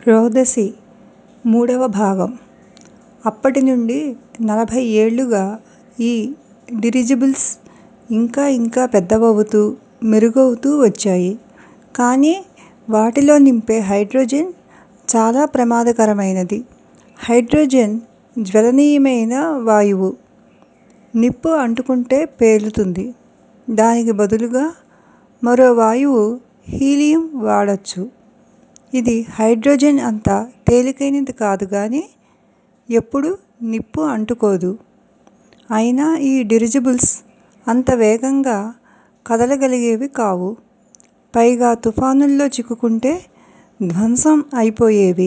రోదసి మూడవ భాగం అప్పటి నుండి నలభై ఏళ్లుగా ఈ డిరిజిబుల్స్ ఇంకా ఇంకా పెద్దవవుతూ మెరుగవుతూ వచ్చాయి కానీ వాటిలో నింపే హైడ్రోజన్ చాలా ప్రమాదకరమైనది హైడ్రోజన్ జ్వలనీయమైన వాయువు నిప్పు అంటుకుంటే పేలుతుంది దానికి బదులుగా మరో వాయువు హీలియం వాడొచ్చు ఇది హైడ్రోజన్ అంత తేలికైనది కాదు గాని ఎప్పుడూ నిప్పు అంటుకోదు అయినా ఈ డిరిజిబుల్స్ అంత వేగంగా కదలగలిగేవి కావు పైగా తుఫానుల్లో చిక్కుకుంటే ధ్వంసం అయిపోయేవి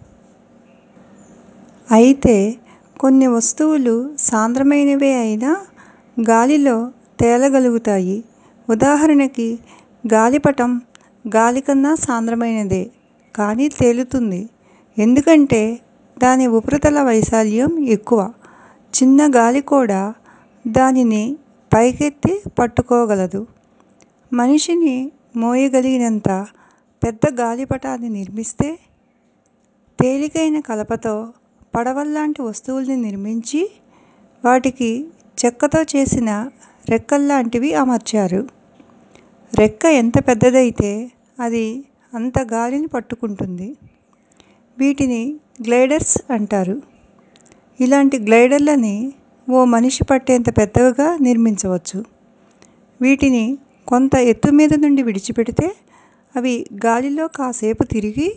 అయితే కొన్ని వస్తువులు సాంద్రమైనవే అయినా గాలిలో తేలగలుగుతాయి ఉదాహరణకి గాలిపటం గాలికన్నా సాంద్రమైనదే కానీ తేలుతుంది ఎందుకంటే దాని ఉపరితల వైశాల్యం ఎక్కువ చిన్న గాలి కూడా దానిని పైకెత్తి పట్టుకోగలదు మనిషిని మోయగలిగినంత పెద్ద గాలిపటాన్ని నిర్మిస్తే తేలికైన కలపతో పడవల్లాంటి వస్తువుల్ని నిర్మించి వాటికి చెక్కతో చేసిన రెక్కల్లాంటివి అమర్చారు రెక్క ఎంత పెద్దదైతే అది అంత గాలిని పట్టుకుంటుంది వీటిని గ్లైడర్స్ అంటారు ఇలాంటి గ్లైడర్లని ఓ మనిషి పట్టేంత పెద్దవిగా నిర్మించవచ్చు వీటిని కొంత ఎత్తు మీద నుండి విడిచిపెడితే అవి గాలిలో కాసేపు తిరిగి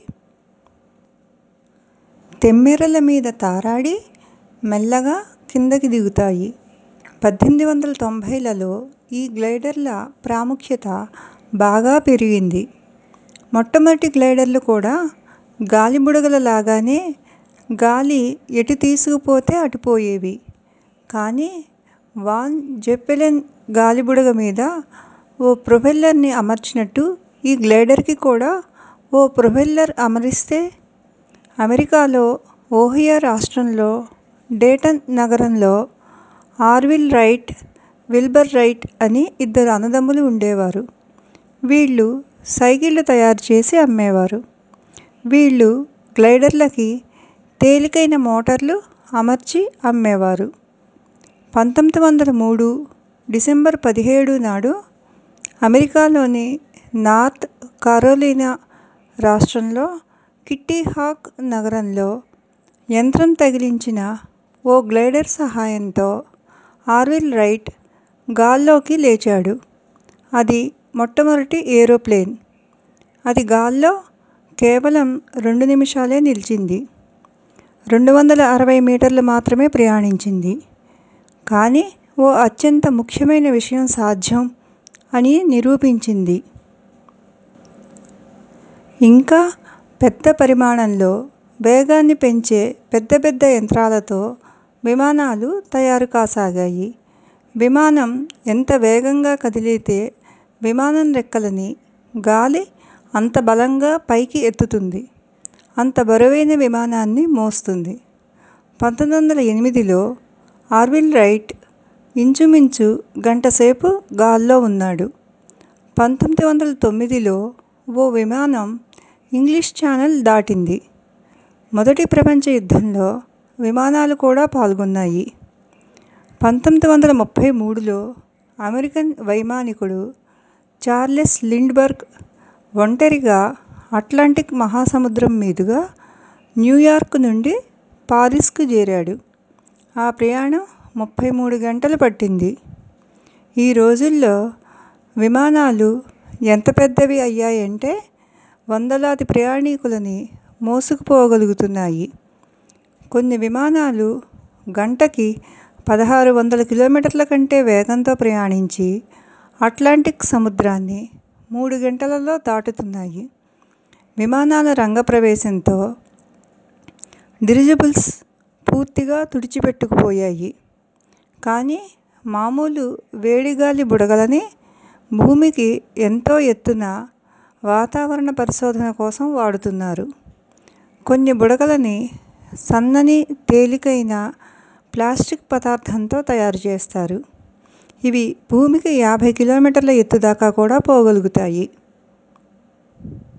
తెమ్మెరల మీద తారాడి మెల్లగా కిందకి దిగుతాయి పద్దెనిమిది వందల తొంభైలలో ఈ గ్లైడర్ల ప్రాముఖ్యత బాగా పెరిగింది మొట్టమొదటి గ్లైడర్లు కూడా గాలి బుడగల లాగానే గాలి ఎటు తీసుకుపోతే అటు పోయేవి కానీ వాన్ జెప్పెలిన్ గాలిబుడగ మీద ఓ ప్రొపెల్లర్ని అమర్చినట్టు ఈ గ్లైడర్కి కూడా ఓ ప్రొపెల్లర్ అమరిస్తే అమెరికాలో ఓహియో రాష్ట్రంలో డేటన్ నగరంలో ఆర్విల్ రైట్ విల్బర్ రైట్ అని ఇద్దరు అన్నదమ్ములు ఉండేవారు వీళ్ళు సైకిళ్ళు తయారు చేసి అమ్మేవారు వీళ్ళు గ్లైడర్లకి తేలికైన మోటార్లు అమర్చి అమ్మేవారు పంతొమ్మిది వందల మూడు డిసెంబర్ పదిహేడు నాడు అమెరికాలోని నార్త్ కారోలినా రాష్ట్రంలో కిట్టీ హాక్ నగరంలో యంత్రం తగిలించిన ఓ గ్లైడర్ సహాయంతో ఆర్విల్ రైట్ గాల్లోకి లేచాడు అది మొట్టమొదటి ఏరోప్లేన్ అది గాల్లో కేవలం రెండు నిమిషాలే నిలిచింది రెండు వందల అరవై మీటర్లు మాత్రమే ప్రయాణించింది కానీ ఓ అత్యంత ముఖ్యమైన విషయం సాధ్యం అని నిరూపించింది ఇంకా పెద్ద పరిమాణంలో వేగాన్ని పెంచే పెద్ద పెద్ద యంత్రాలతో విమానాలు తయారు కాసాగాయి విమానం ఎంత వేగంగా కదిలితే విమానం రెక్కలని గాలి అంత బలంగా పైకి ఎత్తుతుంది అంత బరువైన విమానాన్ని మోస్తుంది పంతొమ్మిది వందల ఎనిమిదిలో ఆర్విల్ రైట్ ఇంచుమించు గంటసేపు గాల్లో ఉన్నాడు పంతొమ్మిది వందల తొమ్మిదిలో ఓ విమానం ఇంగ్లీష్ ఛానల్ దాటింది మొదటి ప్రపంచ యుద్ధంలో విమానాలు కూడా పాల్గొన్నాయి పంతొమ్మిది వందల ముప్పై మూడులో అమెరికన్ వైమానికుడు చార్లెస్ లిండ్బర్గ్ ఒంటరిగా అట్లాంటిక్ మహాసముద్రం మీదుగా న్యూయార్క్ నుండి పారిస్కు చేరాడు ఆ ప్రయాణం ముప్పై మూడు గంటలు పట్టింది ఈ రోజుల్లో విమానాలు ఎంత పెద్దవి అయ్యాయంటే వందలాది ప్రయాణికులని మోసుకుపోగలుగుతున్నాయి కొన్ని విమానాలు గంటకి పదహారు వందల కిలోమీటర్ల కంటే వేగంతో ప్రయాణించి అట్లాంటిక్ సముద్రాన్ని మూడు గంటలలో దాటుతున్నాయి విమానాల రంగప్రవేశంతో డిరిజిబుల్స్ పూర్తిగా తుడిచిపెట్టుకుపోయాయి కానీ మామూలు వేడిగాలి బుడగలని భూమికి ఎంతో ఎత్తున వాతావరణ పరిశోధన కోసం వాడుతున్నారు కొన్ని బుడగలని సన్నని తేలికైన ప్లాస్టిక్ పదార్థంతో తయారు చేస్తారు ఇవి భూమికి యాభై కిలోమీటర్ల ఎత్తు దాకా కూడా పోగలుగుతాయి